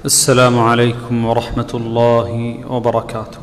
السلام عليكم ورحمة الله وبركاته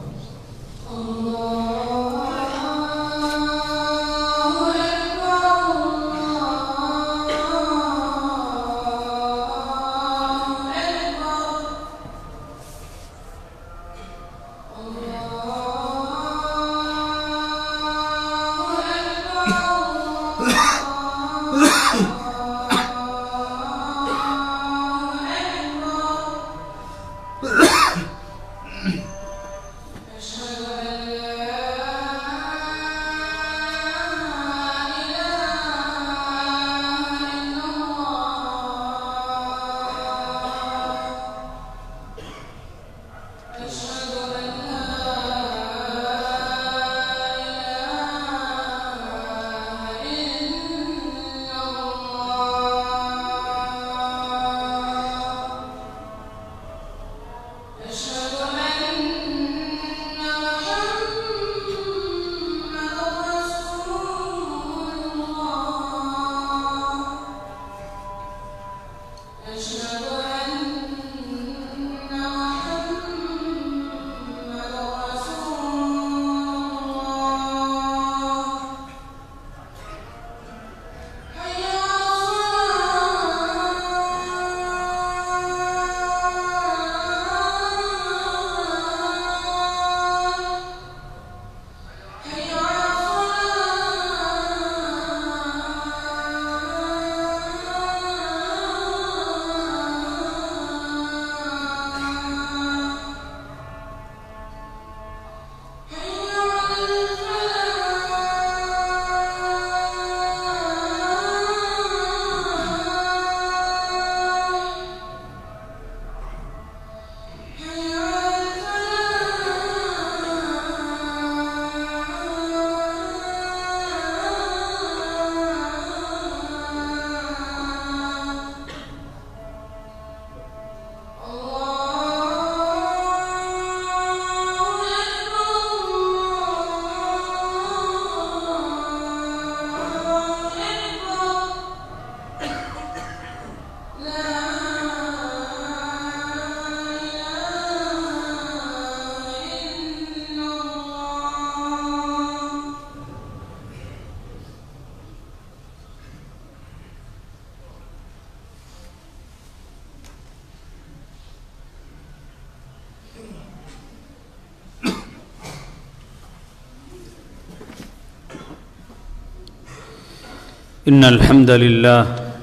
إن الحمد لله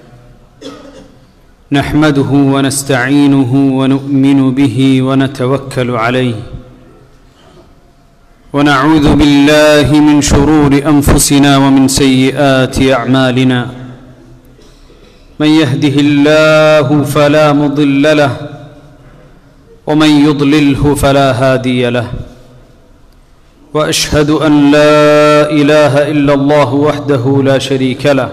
نحمده ونستعينه ونؤمن به ونتوكل عليه ونعوذ بالله من شرور أنفسنا ومن سيئات أعمالنا من يهده الله فلا مضل له ومن يضلله فلا هادي له واشهد ان لا اله الا الله وحده لا شريك له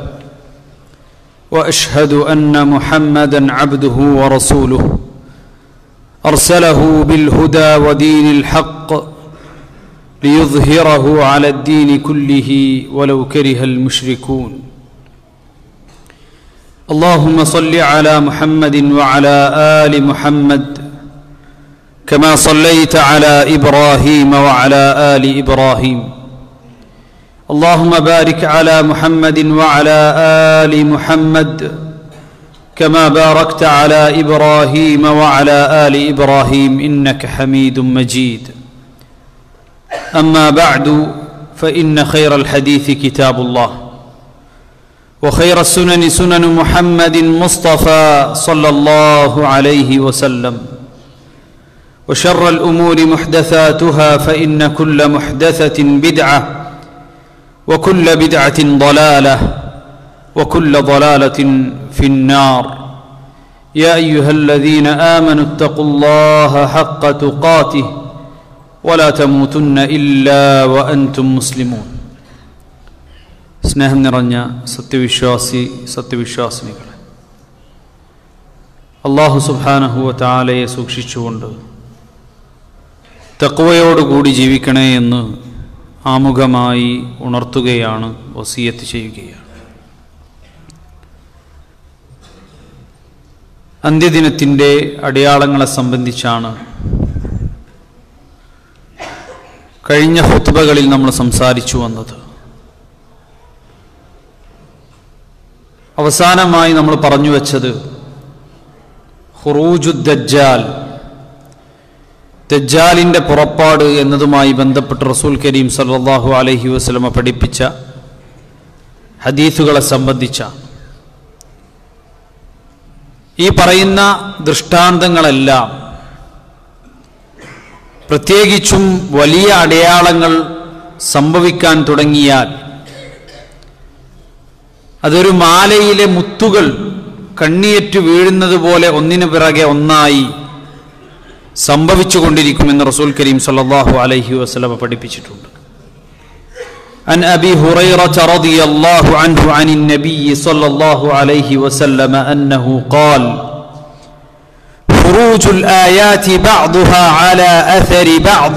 واشهد ان محمدا عبده ورسوله ارسله بالهدى ودين الحق ليظهره على الدين كله ولو كره المشركون اللهم صل على محمد وعلى ال محمد كما صليت على ابراهيم وعلى ال ابراهيم اللهم بارك على محمد وعلى ال محمد كما باركت على ابراهيم وعلى ال ابراهيم انك حميد مجيد اما بعد فان خير الحديث كتاب الله وخير السنن سنن محمد مصطفى صلى الله عليه وسلم وشر الامور محدثاتها فان كل محدثه بدعه وكل بدعه ضلاله وكل ضلاله في النار يا ايها الذين امنوا اتقوا الله حق تقاته ولا تموتن الا وانتم مسلمون സ്നേഹം നിറഞ്ഞ സത്യവിശ്വാസി സത്യവിശ്വാസിനികളെ അള്ളാഹു സുബാനഹുവ താലയെ സൂക്ഷിച്ചുകൊണ്ട് തക്വയോടുകൂടി ജീവിക്കണേ എന്ന് ആമുഖമായി ഉണർത്തുകയാണ് വസീയത്ത് ചെയ്യുകയാണ് അന്ത്യദിനത്തിൻ്റെ അടയാളങ്ങളെ സംബന്ധിച്ചാണ് കഴിഞ്ഞ ഹുത്തുബകളിൽ നമ്മൾ സംസാരിച്ചു വന്നത് അവസാനമായി നമ്മൾ പറഞ്ഞു വച്ചത് ഹുറൂജു ദജ്ജാൽ ദജ്ജാലിൻ്റെ പുറപ്പാട് എന്നതുമായി ബന്ധപ്പെട്ട് റസൂൽ കരീം സല്ലാഹു അലഹി വസ്ലമ പഠിപ്പിച്ച ഹദീസുകളെ സംബന്ധിച്ച ഈ പറയുന്ന ദൃഷ്ടാന്തങ്ങളെല്ലാം പ്രത്യേകിച്ചും വലിയ അടയാളങ്ങൾ സംഭവിക്കാൻ തുടങ്ങിയാൽ അതൊരു മാലയിലെ മുത്തുകൾ കണ്ണിയേറ്റു വീഴുന്നത് പോലെ ഒന്നിനു പിറകെ ഒന്നായി സംഭവിച്ചുകൊണ്ടിരിക്കുമെന്ന് റസൂൽ കരീം സല്ലല്ലാഹു അലൈഹി വസല്ലമ പഠിപ്പിച്ചിട്ടുണ്ട് عن أبي هريرة رضي الله عنه عن النبي صلى الله عليه وسلم أنه قال خروج الآيات بعضها على أثر بعض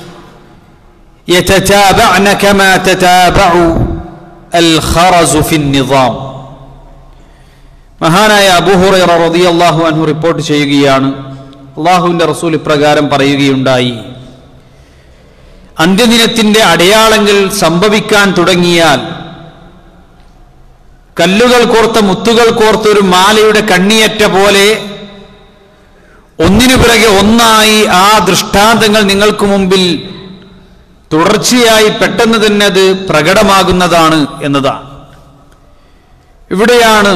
يتتابعن كما تتابع الخرز في النظام മഹാനായ അബൂഹുറൈറ റളിയല്ലാഹു അൻഹു റിപ്പോർട്ട് ചെയ്യുകയാണ് അള്ളാഹുവിന്റെ റസൂൽ ഇപ്രകാരം പറയുകയുണ്ടായി അന്ത്യദിനത്തിന്റെ അടയാളങ്ങൾ സംഭവിക്കാൻ തുടങ്ങിയാൽ കല്ലുകൾ കോർത്ത മുത്തുകൾ കോർത്ത ഒരു മാലയുടെ കണ്ണിയറ്റ പോലെ ഒന്നിനു പിറകെ ഒന്നായി ആ ദൃഷ്ടാന്തങ്ങൾ നിങ്ങൾക്ക് മുമ്പിൽ തുടർച്ചയായി പെട്ടെന്ന് തന്നെ അത് പ്രകടമാകുന്നതാണ് എന്നതാണ് ഇവിടെയാണ്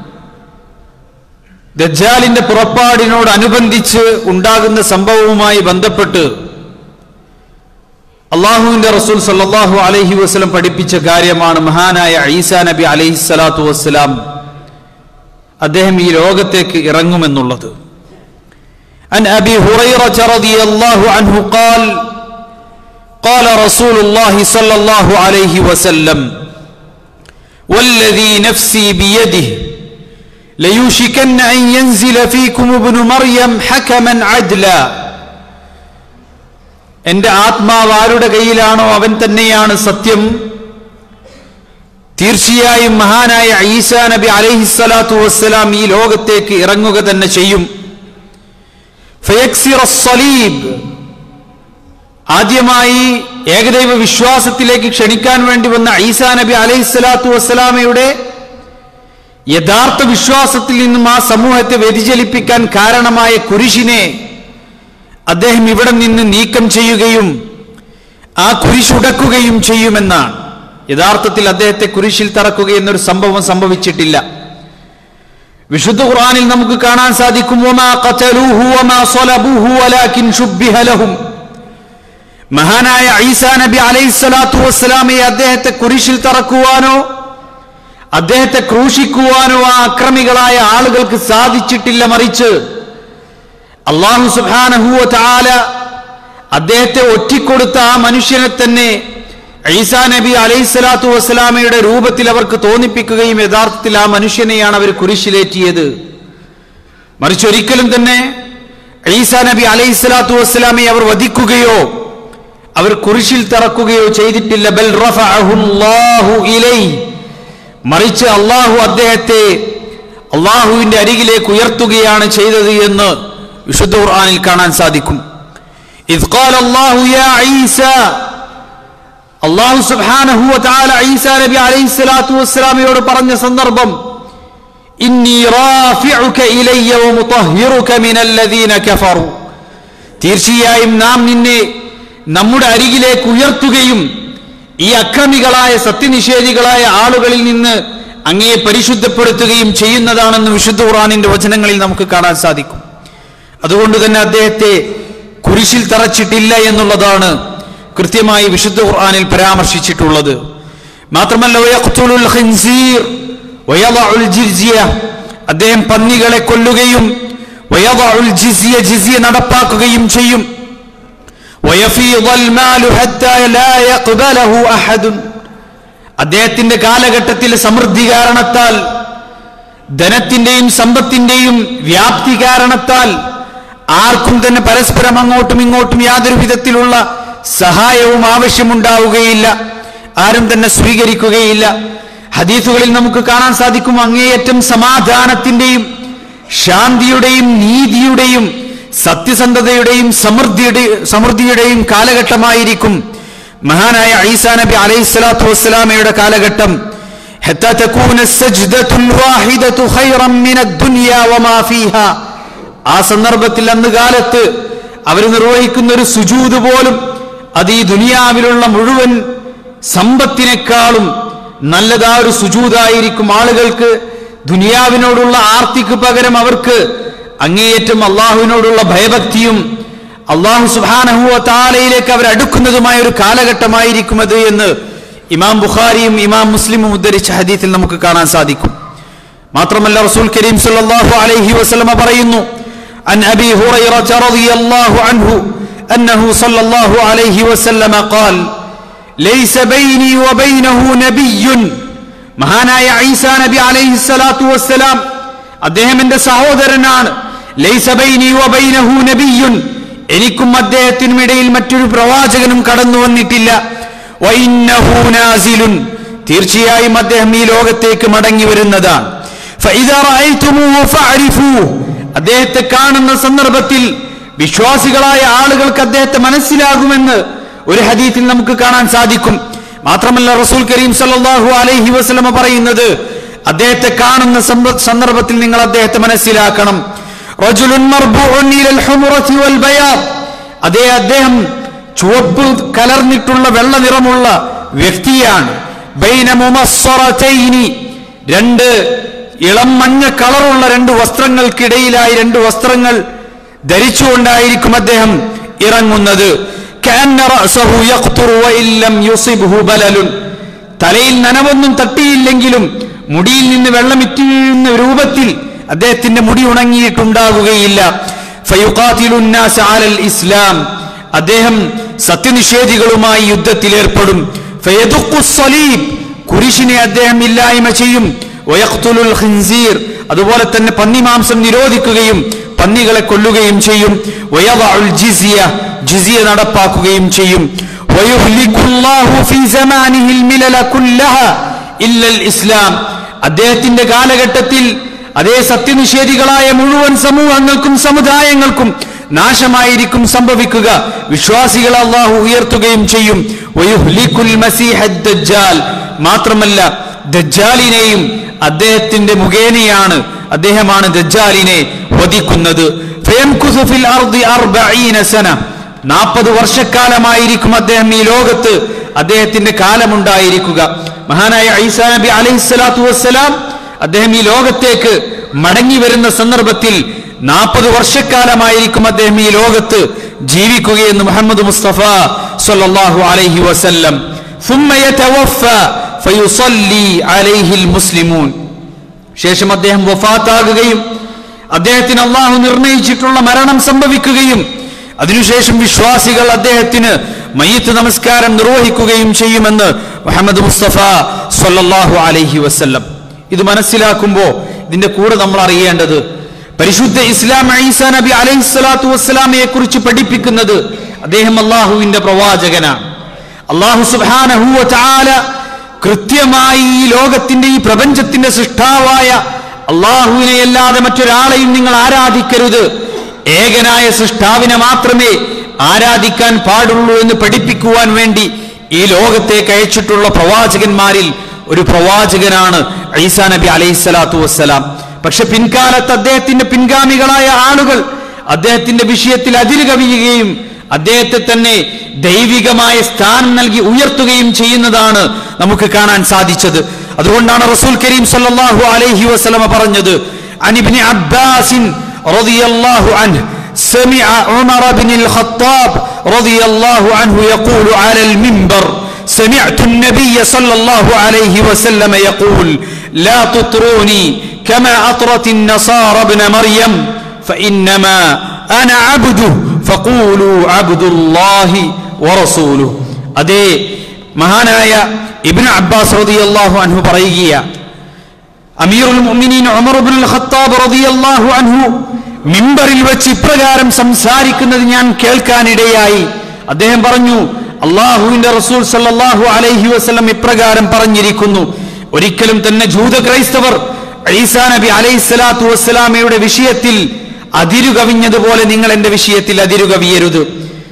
ദജ്ജാലിന്റെ പുറപ്പാടിനോടനുബന്ധിച്ച് ഉണ്ടാകുന്ന സംഭവവുമായി ബന്ധപ്പെട്ട് അള്ളാഹുവിന്റെ റസൂൽ സല്ലാഹു അലഹി വസ്ലം പഠിപ്പിച്ച കാര്യമാണ് മഹാനായ ഈസാ നബി അലൈഹി സ്വലാത്തു വസ്സലാം അദ്ദേഹം ഈ ലോകത്തേക്ക് ഇറങ്ങുമെന്നുള്ളത് عن أبي هريرة رضي الله عنه قال قال رسول الله صلى الله عليه وسلم والذي نفسي بيده ليوشكن أن ينزل فيكم ابن مريم حكما عدلا എന്റെ ആത്മാവ് ആരുടെ കയ്യിലാണോ അവൻ തന്നെയാണ് സത്യം തീർച്ചയായും മഹാനായ ഈസാ നബി അലഹിസ്സലാത്തു വസ്സലാം ഈ ലോകത്തേക്ക് ഇറങ്ങുക തന്നെ ചെയ്യും സലീബ് ആദ്യമായി ഏകദൈവ വിശ്വാസത്തിലേക്ക് ക്ഷണിക്കാൻ വേണ്ടി വന്ന ഈസാ നബി അലഹിസ്സലാത്തു വസ്സലാമയുടെ യഥാർത്ഥ വിശ്വാസത്തിൽ നിന്നും ആ സമൂഹത്തെ വ്യതിചലിപ്പിക്കാൻ കാരണമായ കുരിശിനെ അദ്ദേഹം ഇവിടെ നിന്ന് നീക്കം ചെയ്യുകയും ആ കുരിശുടക്കുകയും ചെയ്യുമെന്നാണ് യഥാർത്ഥത്തിൽ അദ്ദേഹത്തെ കുരിശിൽ തറക്കുക എന്നൊരു സംഭവം സംഭവിച്ചിട്ടില്ല വിശുദ്ധ ഖുർആനിൽ നമുക്ക് കാണാൻ സാധിക്കും മഹാനായ ഈസാ നബി അലൈഹി സ്വലാത്തു വസ്സലാമയെ അദ്ദേഹത്തെ കുരിശിൽ തറക്കുവാനോ അദ്ദേഹത്തെ ക്രൂശിക്കുവാനോ ആ അക്രമികളായ ആളുകൾക്ക് സാധിച്ചിട്ടില്ല മറിച്ച് അള്ളാഹു സുബാനഹുവ താല അദ്ദേഹത്തെ ഒറ്റിക്കൊടുത്ത ആ മനുഷ്യനെ തന്നെ ഈസാ നബി അലൈഹി സ്വലാത്തു വസ്സലാമയുടെ രൂപത്തിൽ അവർക്ക് തോന്നിപ്പിക്കുകയും യഥാർത്ഥത്തിൽ ആ മനുഷ്യനെയാണ് അവർ കുരിശിലേറ്റിയത് മറിച്ച് ഒരിക്കലും തന്നെ ഈസാ നബി അലൈഹി സ്വലാത്തു വസ്സലാമയെ അവർ വധിക്കുകയോ അവർ കുരിശിൽ തറക്കുകയോ ചെയ്തിട്ടില്ല ബൽ ഇലൈ മറിച്ച് അള്ളാഹു അദ്ദേഹത്തെ അള്ളാഹുവിന്റെ അരികിലേക്ക് ഉയർത്തുകയാണ് ചെയ്തത് എന്ന് വിശുദ്ധ ഖുർആനിൽ കാണാൻ സാധിക്കും إذ قال الله يا عيسى അള്ളാഹു സുബ്ഹാനഹു വതആല ഈസാ നബി അലൈഹി സ്വലാത്തു വസ്സലാമയോട് പറഞ്ഞ സന്ദർഭം ഇന്നി റാഫിഉക ഇലയ്യ വമുതഹ്ഹിറുക മിനല്ലദീന കഫറു തീർച്ചയായും നാം നിന്നെ നമ്മുടെ അരികിലേക്ക് ഉയർത്തുകയും ഈ അക്രമികളായ സത്യനിഷേധികളായ ആളുകളിൽ നിന്ന് അങ്ങയെ പരിശുദ്ധപ്പെടുത്തുകയും ചെയ്യുന്നതാണെന്ന് വിശുദ്ധ ഖുർആനിന്റെ വചനങ്ങളിൽ നമുക്ക് കാണാൻ സാധിക്കും അതുകൊണ്ട് തന്നെ അദ്ദേഹത്തെ കുരിശിൽ തറച്ചിട്ടില്ല എന്നുള്ളതാണ് കൃത്യമായി വിശുദ്ധ ഖുർആനിൽ പരാമർശിച്ചിട്ടുള്ളത് മാത്രമല്ല അദ്ദേഹം പന്നികളെ കൊല്ലുകയും ജിസിയ നടപ്പാക്കുകയും ചെയ്യും അദ്ദേഹത്തിന്റെ കാലഘട്ടത്തിൽ സമൃദ്ധി കാരണത്താൽ ധനത്തിന്റെയും സമ്പത്തിന്റെയും വ്യാപ്തി കാരണത്താൽ ആർക്കും തന്നെ പരസ്പരം അങ്ങോട്ടും ഇങ്ങോട്ടും യാതൊരു വിധത്തിലുള്ള സഹായവും ആവശ്യമുണ്ടാവുകയില്ല ആരും തന്നെ സ്വീകരിക്കുകയില്ല ഹദീസുകളിൽ നമുക്ക് കാണാൻ സാധിക്കും അങ്ങേയറ്റം സമാധാനത്തിന്റെയും ശാന്തിയുടെയും നീതിയുടെയും സത്യസന്ധതയുടെയും സമൃദ്ധിയുടെ സമൃദ്ധിയുടെയും കാലഘട്ടമായിരിക്കും മഹാനായ ഈസാ നബി അലൈഹി സ്വലാത്തു വസ്സലാമയുടെ കാലഘട്ടം حتى تكون السجدة الواحدة خيرا من الدنيا وما فيها ആ സന്ദർഭത്തിൽ അന്ന് കാലത്ത് അവർ നിർവഹിക്കുന്ന ഒരു സുജൂത് പോലും അത് ഈ ദുനിയാവിലുള്ള മുഴുവൻ സമ്പത്തിനേക്കാളും നല്ലതാ ഒരു സുജൂതായിരിക്കും ആളുകൾക്ക് ദുനിയാവിനോടുള്ള ആർത്തിക്ക് പകരം അവർക്ക് അങ്ങേയറ്റം അള്ളാഹുവിനോടുള്ള ഭയഭക്തിയും അള്ളാഹു സുബാനഹുവ താലയിലേക്ക് അവർ അടുക്കുന്നതുമായ ഒരു കാലഘട്ടമായിരിക്കും അത് എന്ന് ഇമാം ബുഖാരിയും ഇമാം മുസ്ലിമും ഉദ്ധരിച്ച ഹദീത്തിൽ നമുക്ക് കാണാൻ സാധിക്കും മാത്രമല്ല റസൂൽ കരീം സല്ലല്ലാഹു അലൈഹി വസല്ലമ പറയുന്നു عن أبي هريرة رضي الله عنه أنه صلى الله عليه وسلم قال ليس بيني وبينه نبي മഹാനായ ഈസാ നബി അലൈഹി സ്വലാത്തു വസ്സലാം അദ്ദേഹം എന്റെ സഹോദരനാണ് ലൈസ ബൈനി വബൈനഹു നബിയ്യുൻ എനിക്കും അദ്ദേഹത്തിനും ഇടയിൽ മറ്റൊരു പ്രവാചകനും കടന്നു വന്നിട്ടില്ല വഇന്നഹു നാസിലുൻ തീർച്ചയായും അദ്ദേഹം ഈ ലോകത്തേക്ക് മടങ്ങി വരുന്നതാണ് ഫഇദാ റഅയ്തുമൂഹു ഫഅരിഫൂഹു അദ്ദേഹത്തെ കാണുന്ന സന്ദർഭത്തിൽ വിശ്വാസികളായ ആളുകൾക്ക് അദ്ദേഹത്തെ മനസ്സിലാകുമെന്ന് ഒരു ഹദീത്തിൽ നമുക്ക് കാണാൻ സാധിക്കും മാത്രമല്ല റസൂൽ കരീം സല്ലല്ലാഹു അലൈഹി വസല്ലമ പറയുന്നത് അദ്ദേഹത്തെ കാണുന്ന സന്ദ- സന്ദർഭത്തിൽ നിങ്ങൾ അദ്ദേഹത്തെ മനസ്സിലാക്കണം റജുലുൻ മർബൂഉൻ ഇലൽ ഹുമുറത്തി വൽ ബയാദ് അതേ അദ്ദേഹം ചുവപ്പ് കലർന്നിട്ടുള്ള വെള്ള നിറമുള്ള വ്യക്തിയാണ് ബൈന മുമസ്സറതൈനി രണ്ട് ഇളം മഞ്ഞ കളറുള്ള രണ്ട് വസ്ത്രങ്ങൾക്കിടയിലായി രണ്ട് വസ്ത്രങ്ങൾ ധരിച്ചുകൊണ്ടായിരിക്കും അദ്ദേഹം ഇറങ്ങുന്നത് كأن رأسه يقطر وإن لم يصبه بلل. തലയിൽ നനവൊന്നും തട്ടിയില്ലെങ്കിലും മുടിയിൽ നിന്ന് വെള്ളമിറ്റി വീഴുന്ന രൂപത്തിൽ അദ്ദേഹത്തിന്റെ മുടി ഉണങ്ങിയിട്ടുണ്ടാകുകയില്ല ഫയുഖാതിലു الناس على الإسلام. അദ്ദേഹം സത്യനിഷേധികളുമായി യുദ്ധത്തിൽ ഏർപ്പെടും ഫയദുഖു الصليب. കുരിശിനെ അദ്ദേഹം ഇല്ലായ്മ ചെയ്യും വയഖ്തുലുൽ ഖിൻസീർ. അതുപോലെ തന്നെ പന്നിമാംസം നിരോധിക്കുകയും പന്നികളെ കൊല്ലുകയും ചെയ്യും വയദഉൽ ജിസിയ ജിസിയ നടപ്പാക്കുകയും ചെയ്യും വയുഹ്ലിക്കുല്ലാഹു ഫീ സമാനിഹിൽ മിലല കുല്ലഹ ഇല്ലൽ ഇസ്ലാം അദ്ദേഹത്തിന്റെ കാലഘട്ടത്തിൽ അതേ സത്യനിഷേധികളായ മുഴുവൻ സമൂഹങ്ങൾക്കും സമുദായങ്ങൾക്കും നാശമായിരിക്കും സംഭവിക്കുക വിശ്വാസികളെ അള്ളാഹു ഉയർത്തുകയും ചെയ്യും വയുഹ്ലിക്കുൽ മസീഹ ദജ്ജാൽ മാത്രമല്ല ദജ്ജാലിനെയും അദ്ദേഹത്തിന്റെ മുഖേനയാണ് അദ്ദേഹമാണ് ദജ്ജാലിനെ വധിക്കുന്നത് ഫയംകുസു ഫിൽ അർദി അർബഈന സന നാൽപ്പത് വർഷക്കാലമായിരിക്കും അദ്ദേഹം ഈ ലോകത്ത് അദ്ദേഹത്തിന്റെ കാലമുണ്ടായിരിക്കുക മഹാനായ ഐസാ നബി അലൈഹി സ്വലാത്തു വസ്സലാം അദ്ദേഹം ഈ ലോകത്തേക്ക് മടങ്ങി വരുന്ന സന്ദർഭത്തിൽ നാൽപ്പത് വർഷക്കാലമായിരിക്കും അദ്ദേഹം ഈ ലോകത്ത് ജീവിക്കുകയെന്ന് മുഹമ്മദ് മുസ്തഫ സല്ലല്ലാഹു അലൈഹി വസല്ലം ثم يتوفى فيصلي عليه المسلمون ശേഷം അദ്ദേഹം വഫാത്താകുകയും അദ്ദേഹത്തിന് അള്ളാഹു നിർണയിച്ചിട്ടുള്ള മരണം സംഭവിക്കുകയും അതിനുശേഷം വിശ്വാസികൾ അദ്ദേഹത്തിന് മയ്യത്ത് നമസ്കാരം നിർവഹിക്കുകയും ചെയ്യുമെന്ന് മുഹമ്മദ് മുസ്തഫ സല്ലല്ലാഹു അലൈഹി വസല്ലം ഇത് മനസ്സിലാക്കുമ്പോൾ ഇതിന്റെ കൂടെ നമ്മൾ അറിയേണ്ടത് പരിശുദ്ധ ഇസ്ലാം ഈസാ നബി അലൈഹി സ്വലാത്തു വസ്സലാമയെ കുറിച്ച് പഠിപ്പിക്കുന്നത് അദ്ദേഹം അള്ളാഹുവിന്റെ പ്രവാചകനാണ് അള്ളാഹു സുബ്ഹാനഹു വതആല കൃത്യമായി ഈ ലോകത്തിന്റെ ഈ പ്രപഞ്ചത്തിന്റെ സൃഷ്ടാവായ അള്ളാഹുവിനെ അല്ലാതെ മറ്റൊരാളെയും നിങ്ങൾ ആരാധിക്കരുത് ഏകനായ സൃഷ്ടാവിനെ മാത്രമേ ആരാധിക്കാൻ പാടുള്ളൂ എന്ന് പഠിപ്പിക്കുവാൻ വേണ്ടി ഈ ലോകത്തേക്ക് അയച്ചിട്ടുള്ള പ്രവാചകന്മാരിൽ ഒരു പ്രവാചകനാണ് ഈസാ നബി അലൈഹി സ്വലാത്തു വസ്സലാം പക്ഷെ പിൻകാലത്ത് അദ്ദേഹത്തിന്റെ പിൻഗാമികളായ ആളുകൾ അദ്ദേഹത്തിന്റെ വിഷയത്തിൽ അതിര് കവിയുകയും അദ്ദേഹത്തെ തന്നെ ദൈവികമായ സ്ഥാനം നൽകി ഉയർത്തുകയും ചെയ്യുന്നതാണ് നമുക്ക് കാണാൻ സാധിച്ചത് അതുകൊണ്ടാണ് റസൂൽ കരീം സല്ലല്ലാഹു അലൈഹി വസല്ലമ പറഞ്ഞത് അനിബ്നി അബ്ബാസിൻ റളിയല്ലാഹു അൻഹു سمع عمر بن الخطاب رضي الله عنه يقول على المنبر سمعت النبي صلى الله عليه وسلم يقول لا تطروني كما أطرت النصارى ابن مريم فإنما أنا عبده فقولوا عبد الله ورسوله അതേ മഹാനായ ഇബ്നു അബ്ബാസ് റളിയല്ലാഹു അൻഹു പറയുകയാണ് അമീറുൽ മുഅ്മിനീൻ ഉമർ ഇബ്നുൽ ഖത്താബ് റളിയല്ലാഹു അൻഹു മിമ്പറിൽ വെച്ച് ഇപ്രകാരം സംസാരിക്കുന്നത് ഞാൻ കേൾക്കാനിടയായി അദ്ദേഹം പറഞ്ഞു അള്ളാഹുവിന്റെ റസൂൽ സല്ലല്ലാഹു അലൈഹി വസല്ലം ഇപ്രകാരം പറഞ്ഞിരിക്കുന്നു ഒരിക്കലും തന്നെ ജൂത ക്രൈസ്തവർ ഈസാ നബി അലൈഹി സ്വലാത്തു വസ്സലാമയുടെ വിഷയത്തിൽ അതിരുകവിഞ്ഞതുപോലെ നിങ്ങൾ എന്റെ വിഷയത്തിൽ അതിരുകവിയരുത്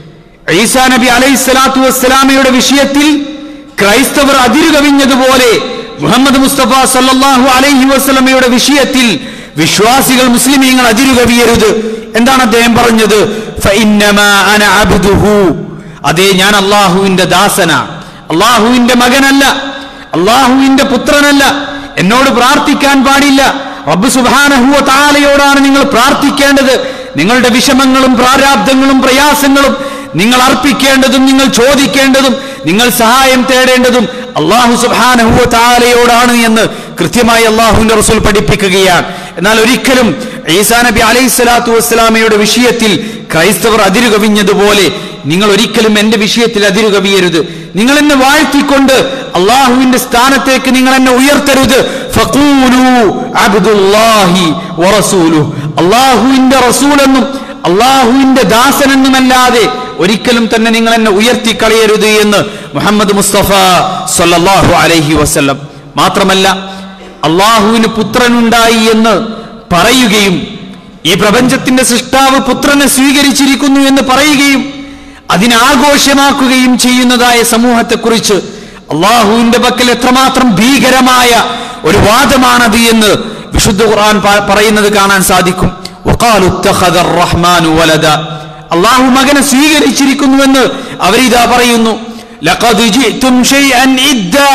ഈസാ നബി അലൈഹി സ്വലാത്തു വസ്സലാമയുടെ വിഷയത്തിൽ ക്രൈസ്തവർ അതിരുകവിഞ്ഞതുപോലെ മുഹമ്മദ് മുസ്തഫ സല്ലല്ലാഹു അലൈഹി വസ്ലമയുടെ വിഷയത്തിൽ വിശ്വാസികൾ മുസ്ലിമീങ്ങൾ അതിരുകവിയരുത് എന്താണ് അദ്ദേഹം പറഞ്ഞത് ഫഇന്നമാ അന അബ്ദുഹു അതേ ഞാൻ അള്ളാഹുവിന്റെ ദാസന അള്ളാഹുവിന്റെ മകനല്ല അള്ളാഹുവിന്റെ പുത്രനല്ല എന്നോട് പ്രാർത്ഥിക്കാൻ പാടില്ല റബ്ബ് സുബാനഹുവ താലയോടാണ് നിങ്ങൾ പ്രാർത്ഥിക്കേണ്ടത് നിങ്ങളുടെ വിഷമങ്ങളും പ്രാരാബ്ദങ്ങളും പ്രയാസങ്ങളും നിങ്ങൾ അർപ്പിക്കേണ്ടതും നിങ്ങൾ ചോദിക്കേണ്ടതും നിങ്ങൾ സഹായം തേടേണ്ടതും അള്ളാഹു സുബാനഹുവ താലയോടാണ് എന്ന് കൃത്യമായി അള്ളാഹുവിന്റെ റസൂൽ പഠിപ്പിക്കുകയാണ് എന്നാൽ ഒരിക്കലും ഈസാ നബി അലൈഹി സ്വലാത്തു വസ്സലാമയുടെ വിഷയത്തിൽ ക്രൈസ്തവർ അതിരുകവിഞ്ഞതുപോലെ നിങ്ങൾ ഒരിക്കലും എന്റെ വിഷയത്തിൽ അതിരുകവിയരുത് നിങ്ങൾ എന്നെ വാഴ്ത്തിക്കൊണ്ട് അള്ളാഹുവിന്റെ സ്ഥാനത്തേക്ക് നിങ്ങൾ എന്നെ ഉയർത്തരുത് ഫഖൂലു അബ്ദുല്ലാഹി വറസൂലു അള്ളാഹുവിന്റെ റസൂലെന്നും അള്ളാഹുവിന്റെ ദാസനെന്നുമല്ലാതെ ഒരിക്കലും തന്നെ നിങ്ങൾ എന്നെ ഉയർത്തിക്കളയരുത് എന്ന് മുഹമ്മദ് മുസ്തഫ സല്ലല്ലാഹു അലൈഹി വസല്ലം മാത്രമല്ല അള്ളാഹുവിന് പുത്രനുണ്ടായി എന്ന് പറയുകയും ഈ പ്രപഞ്ചത്തിന്റെ സൃഷ്ടാവ് പുത്രനെ സ്വീകരിച്ചിരിക്കുന്നു എന്ന് പറയുകയും അതിനാഘോഷമാക്കുകയും ചെയ്യുന്നതായ സമൂഹത്തെക്കുറിച്ച് അള്ളാഹുവിന്റെ പക്കൽ എത്രമാത്രം ഭീകരമായ ഒരു വാദമാണത് എന്ന് വിശുദ്ധ ഖുർആൻ പ- പറയുന്നത് കാണാൻ സാധിക്കും وقالوا اتخذ الرحمن ولدا അള്ളാഹു മകനെ സ്വീകരിച്ചിരിക്കുന്നുവെന്ന് അവരിതാ പറയുന്നു لقد جئتم شيئا إدا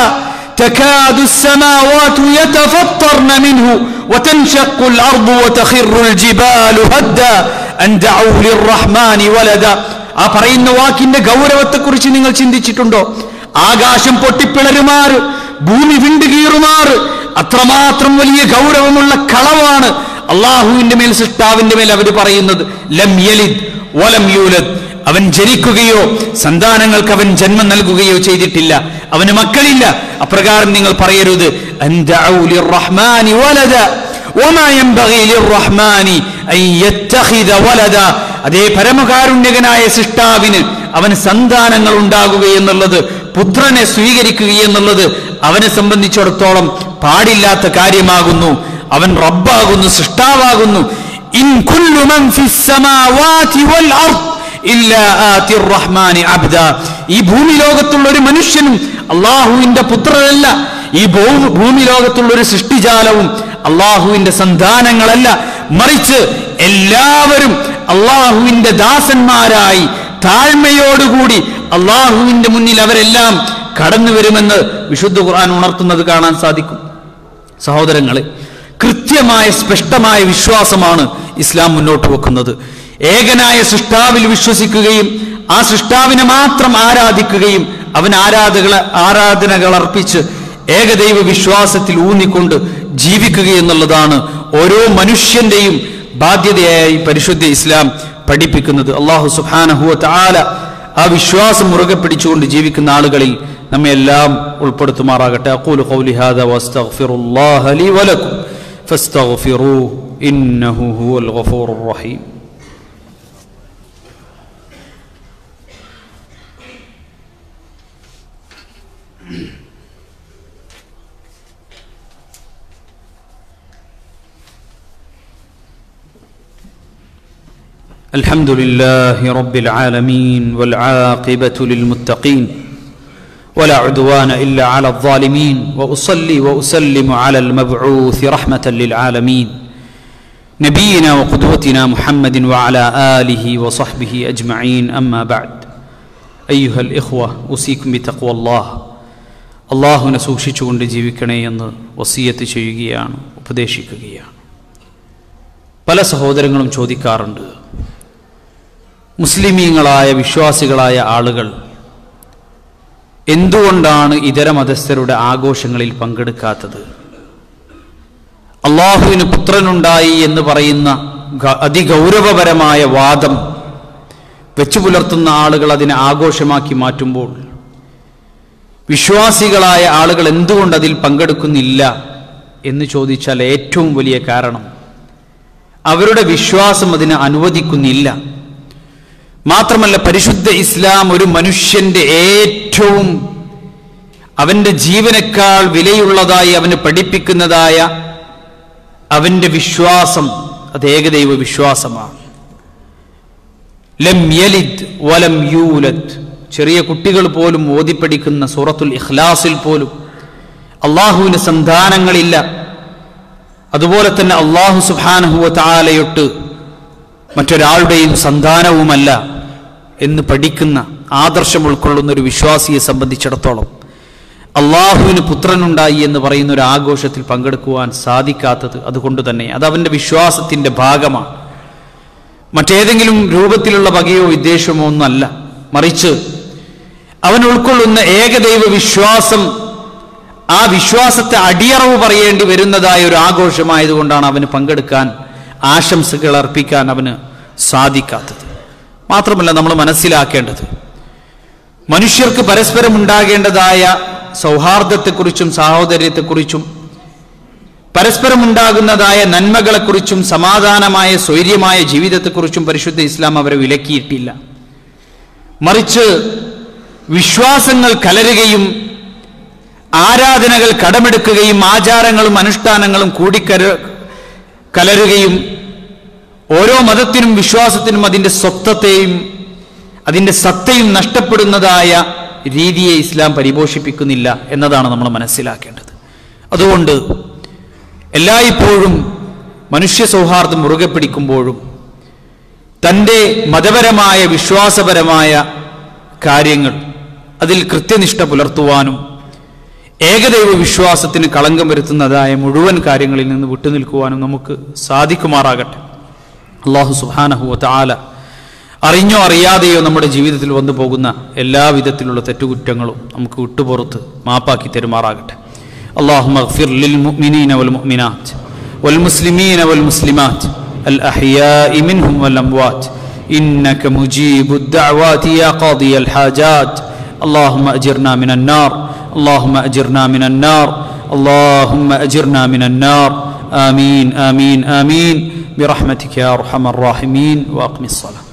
تكاد السماوات يتفطرن منه وتنشق الأرض وتخر الجبال هدا أن دعوا للرحمن ولدا ആ പറയുന്ന വാക്കിന്റെ ഗൗരവത്തെക്കുറിച്ച് നിങ്ങൾ ചിന്തിച്ചിട്ടുണ്ടോ ആകാശം പൊട്ടിപ്പിളരുമാറ് ഭൂമി വിണ്ടുകീറുമാറ് അത്രമാത്രം വലിയ ഗൗരവമുള്ള കളവാണ് അള്ളാഹുവിന്റെ മേൽ സൃഷ്ടാവിന്റെ മേൽ അവർ പറയുന്നത് ലം യലിദ് വലം യൂലദ് അവൻ ജനിക്കുകയോ സന്താനങ്ങൾക്ക് അവൻ ജന്മം നൽകുകയോ ചെയ്തിട്ടില്ല അവന് മക്കളില്ല അപ്രകാരം നിങ്ങൾ പറയരുത് അൻ ദഅൂ ലിർറഹ്മാനി വലദ وما ينبغي للرحمن أن يتخذ ولدا അതേ പരമകാരുണ്യകനായ സൃഷ്ടാവിന് അവന് സന്താനങ്ങൾ ഉണ്ടാകുക എന്നുള്ളത് പുത്രനെ സ്വീകരിക്കുക എന്നുള്ളത് അവനെ സംബന്ധിച്ചിടത്തോളം പാടില്ലാത്ത കാര്യമാകുന്നു അവൻ റബ്ബാകുന്നു സൃഷ്ടാവാകുന്നു ഇൻ കുല്ലു മൻ ഫിസ് സമാവാതി വൽ അർദ് ഇല്ലാ ആതി റഹ്മാനി അബ്ദ ഈ ഭൂമി ലോകത്തുള്ള ഒരു മനുഷ്യനും അള്ളാഹുവിന്റെ പുത്രനല്ല ഈ ഭൂ- ഭൂമി ലോകത്തുള്ള ഒരു സൃഷ്ടിജാലവും അള്ളാഹുവിന്റെ സന്താനങ്ങളല്ല മറിച്ച് എല്ലാവരും അള്ളാഹുവിന്റെ ദാസന്മാരായി താഴ്മയോടുകൂടി അള്ളാഹുവിന്റെ മുന്നിൽ അവരെല്ലാം കടന്നു വരുമെന്ന് വിശുദ്ധ ഖുർആൻ ഉണർത്തുന്നത് കാണാൻ സാധിക്കും സഹോദരങ്ങളെ കൃത്യമായ സ്പഷ്ടമായ വിശ്വാസമാണ് ഇസ്ലാം മുന്നോട്ട് വെക്കുന്നത് ഏകനായ സൃഷ്ടാവിൽ വിശ്വസിക്കുകയും ആ സൃഷ്ടാവിനെ മാത്രം ആരാധിക്കുകയും അവൻ ആരാധകളെ ആരാധനകൾ അർപ്പിച്ച് ഏകദൈവ വിശ്വാസത്തിൽ ഊന്നിക്കൊണ്ട് ജീവിക്കുക എന്നുള്ളതാണ് ഓരോ മനുഷ്യന്റെയും ബാധ്യതയായി പരിശുദ്ധ ഇസ്ലാം പഠിപ്പിക്കുന്നത് അള്ളാഹു സുബാനഹുവ താല ആ വിശ്വാസം മുറുകെ പിടിച്ചുകൊണ്ട് ജീവിക്കുന്ന ആളുകളിൽ നമ്മെ എല്ലാം ഉൾപ്പെടുത്തുമാറാകട്ടെ അഖൂലു ഖൗലി ഹാദാ വസ്തഗ്ഫിറുല്ലാഹ ലി വലക്കും ഫസ്തഗ്ഫിറൂഹു ഇന്നഹു ഹുവൽ ഗഫൂറുർ റഹീം الحمد لله رب العالمين والعاقبة للمتقين ولا عدوان إلا على الظالمين وأصلي وأسلم على المبعوث رحمة للعالمين نبينا وقدوتنا محمد وعلى آله وصحبه أجمعين أما بعد أيها الإخوة أوصيكم بتقوى الله അള്ളാഹുവിനെ സൂക്ഷിച്ചുകൊണ്ട് ജീവിക്കണേ എന്ന് വസീയത്ത് ചെയ്യുകയാണ് ഉപദേശിക്കുകയാണ് പല സഹോദരങ്ങളും ചോദിക്കാറുണ്ട് മുസ്ലിമീങ്ങളായ വിശ്വാസികളായ ആളുകൾ എന്തുകൊണ്ടാണ് ഇതര മതസ്ഥരുടെ ആഘോഷങ്ങളിൽ പങ്കെടുക്കാത്തത് അള്ളാഹുവിന് പുത്രനുണ്ടായി എന്ന് പറയുന്ന ഗ- അതിഗൗരവപരമായ വാദം വെച്ചു പുലർത്തുന്ന ആളുകൾ അതിനെ ആഘോഷമാക്കി മാറ്റുമ്പോൾ വിശ്വാസികളായ ആളുകൾ എന്തുകൊണ്ട് അതിൽ പങ്കെടുക്കുന്നില്ല എന്ന് ചോദിച്ചാൽ ഏറ്റവും വലിയ കാരണം അവരുടെ വിശ്വാസം അതിനെ അനുവദിക്കുന്നില്ല മാത്രമല്ല പരിശുദ്ധ ഇസ്ലാം ഒരു മനുഷ്യന്റെ ഏറ്റവും അവന്റെ ജീവനേക്കാൾ വിലയുള്ളതായി അവന് പഠിപ്പിക്കുന്നതായ അവന്റെ വിശ്വാസം അത് ഏകദൈവ വിശ്വാസമാണ് ലം യലിദ് വലം യൂലദ് ചെറിയ കുട്ടികൾ പോലും ഓതിപ്പടിക്കുന്ന സൂറത്തുൽ ഇഖ്ലാസിൽ പോലും അള്ളാഹുവിന് സന്താനങ്ങളില്ല അതുപോലെ തന്നെ അള്ളാഹു സുബാനഹുവ താലയൊട്ട് മറ്റൊരാളുടെയും സന്താനവുമല്ല എന്ന് പഠിക്കുന്ന ആദർശം ഉൾക്കൊള്ളുന്ന ഒരു വിശ്വാസിയെ സംബന്ധിച്ചിടത്തോളം അള്ളാഹുവിന് പുത്രനുണ്ടായി എന്ന് പറയുന്ന ഒരു ആഘോഷത്തിൽ പങ്കെടുക്കുവാൻ സാധിക്കാത്തത് അതുകൊണ്ട് തന്നെ അത് അവന്റെ വിശ്വാസത്തിന്റെ ഭാഗമാണ് മറ്റേതെങ്കിലും രൂപത്തിലുള്ള വകയോ വിദ്വേഷമോ ഒന്നല്ല മറിച്ച് അവൻ ഉൾക്കൊള്ളുന്ന ഏകദൈവ വിശ്വാസം ആ വിശ്വാസത്തെ അടിയറവ് പറയേണ്ടി വരുന്നതായ ഒരു ആഘോഷമായതുകൊണ്ടാണ് അവന് പങ്കെടുക്കാൻ ആശംസകൾ അർപ്പിക്കാൻ അവന് സാധിക്കാത്തത് മാത്രമല്ല നമ്മൾ മനസ്സിലാക്കേണ്ടത് മനുഷ്യർക്ക് പരസ്പരം ഉണ്ടാകേണ്ടതായ സൗഹാർദ്ദത്തെക്കുറിച്ചും സാഹോദര്യത്തെക്കുറിച്ചും പരസ്പരം ഉണ്ടാകുന്നതായ നന്മകളെക്കുറിച്ചും സമാധാനമായ സ്വൈര്യമായ ജീവിതത്തെക്കുറിച്ചും പരിശുദ്ധ ഇസ്ലാം അവരെ വിലക്കിയിട്ടില്ല മറിച്ച് വിശ്വാസങ്ങൾ കലരുകയും ആരാധനകൾ കടമെടുക്കുകയും ആചാരങ്ങളും അനുഷ്ഠാനങ്ങളും കൂടിക്കര കലരുകയും ഓരോ മതത്തിനും വിശ്വാസത്തിനും അതിൻ്റെ സ്വത്വത്തെയും അതിൻ്റെ സത്തയും നഷ്ടപ്പെടുന്നതായ രീതിയെ ഇസ്ലാം പരിപോഷിപ്പിക്കുന്നില്ല എന്നതാണ് നമ്മൾ മനസ്സിലാക്കേണ്ടത് അതുകൊണ്ട് എല്ലായ്പ്പോഴും മനുഷ്യ സൗഹാർദ്ദം മുറുകെ പിടിക്കുമ്പോഴും തൻ്റെ മതപരമായ വിശ്വാസപരമായ കാര്യങ്ങൾ അതിൽ കൃത്യനിഷ്ഠ പുലർത്തുവാനും ഏകദൈവ വിശ്വാസത്തിന് കളങ്കം വരുത്തുന്നതായ മുഴുവൻ കാര്യങ്ങളിൽ നിന്ന് വിട്ടുനിൽക്കുവാനും നമുക്ക് സാധിക്കുമാറാകട്ടെ അള്ളാഹു സുഹാനഹുവ താല അറിഞ്ഞോ അറിയാതെയോ നമ്മുടെ ജീവിതത്തിൽ വന്നു പോകുന്ന എല്ലാ വിധത്തിലുള്ള തെറ്റുകുറ്റങ്ങളും നമുക്ക് വിട്ടുപുറത്ത് മാപ്പാക്കി തരുമാറാകട്ടെ اللهم اغفر للمؤمنين والمؤمنات والمسلمين والمسلمات الأحياء منهم والأموات إنك مجيب الدعوات يا قاضي الحاجات اللهم أجرنا من النار اللهم أجرنا من النار اللهم أجرنا من النار آمين آمين آمين برحمتك يا أرحم الراحمين وأقم الصلاة